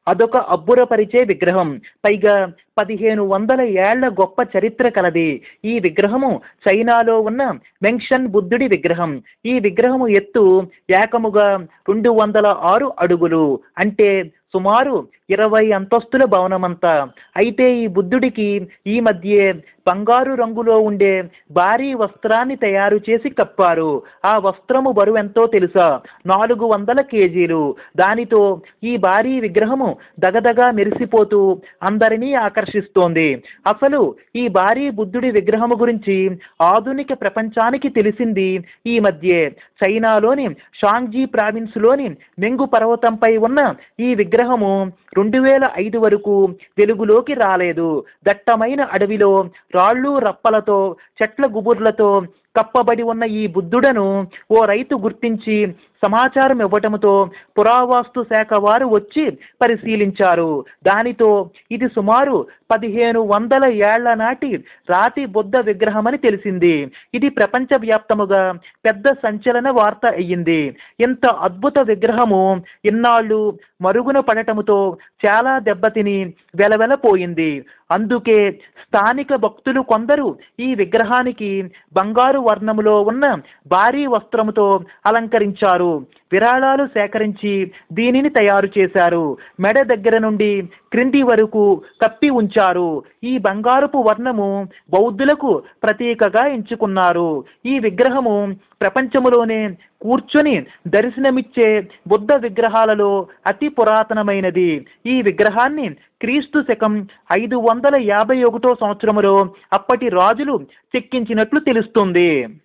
అదొక అబ్బురపరిచే విగ్రహం పైగా పదిహేను వందల ఏళ్ల గొప్ప చరిత్ర కలది ఈ విగ్రహము చైనాలో ఉన్న వెంక్షన్ బుద్ధుడి విగ్రహం ఈ విగ్రహము ఎత్తు ఏకముగా రెండు వందల ఆరు అడుగులు అంటే సుమారు ఇరవై అంతస్తుల భవనమంతా అయితే ఈ బుద్ధుడికి ఈ మధ్యే బంగారు రంగులో ఉండే భారీ వస్త్రాన్ని తయారు చేసి కప్పారు ఆ వస్త్రము బరువు ఎంతో తెలుసా నాలుగు వందల కేజీలు దానితో ఈ భారీ విగ్రహము దగదగా మెరిసిపోతూ అందరినీ ఆకర్షిస్తోంది అసలు ఈ భారీ బుద్ధుడి విగ్రహము గురించి ఆధునిక ప్రపంచానికి తెలిసింది ఈ మధ్యే చైనాలోని షాంగ్జీ ప్రావిన్స్లోని మెంగు పర్వతంపై ఉన్న ఈ విగ్రహము రెండు వేల ఐదు వరకు వెలుగులోకి రాలేదు దట్టమైన అడవిలో రాళ్ళు రప్పలతో చెట్ల గుబుర్లతో కప్పబడి ఉన్న ఈ బుద్ధుడను ఓ రైతు గుర్తించి సమాచారం ఇవ్వటంతో పురావస్తు శాఖ వారు వచ్చి పరిశీలించారు దానితో ఇది సుమారు పదిహేను వందల ఏళ్ల నాటి రాతి బుద్ధ విగ్రహమని తెలిసింది ఇది ప్రపంచవ్యాప్తముగా పెద్ద సంచలన వార్త అయ్యింది ఇంత అద్భుత విగ్రహము ఇన్నాళ్ళు మరుగున పడటముతో చాలా దెబ్బతిని వెలవెలపోయింది అందుకే స్థానిక భక్తులు కొందరు ఈ విగ్రహానికి బంగారు వర్ణములో ఉన్న భారీ వస్త్రముతో అలంకరించారు విరాళాలు సేకరించి దీనిని తయారు చేశారు మెడ దగ్గర నుండి క్రింది వరకు కప్పి ఉంచారు ఈ బంగారపు వర్ణము బౌద్ధులకు ప్రతీకగా ఎంచుకున్నారు ఈ విగ్రహము ప్రపంచములోనే కూర్చొని దర్శనమిచ్చే బుద్ధ విగ్రహాలలో అతి పురాతనమైనది ఈ విగ్రహాన్ని క్రీస్తు శకం ఐదు వందల యాభై ఒకటో సంవత్సరములో అప్పటి రాజులు చెక్కించినట్లు తెలుస్తుంది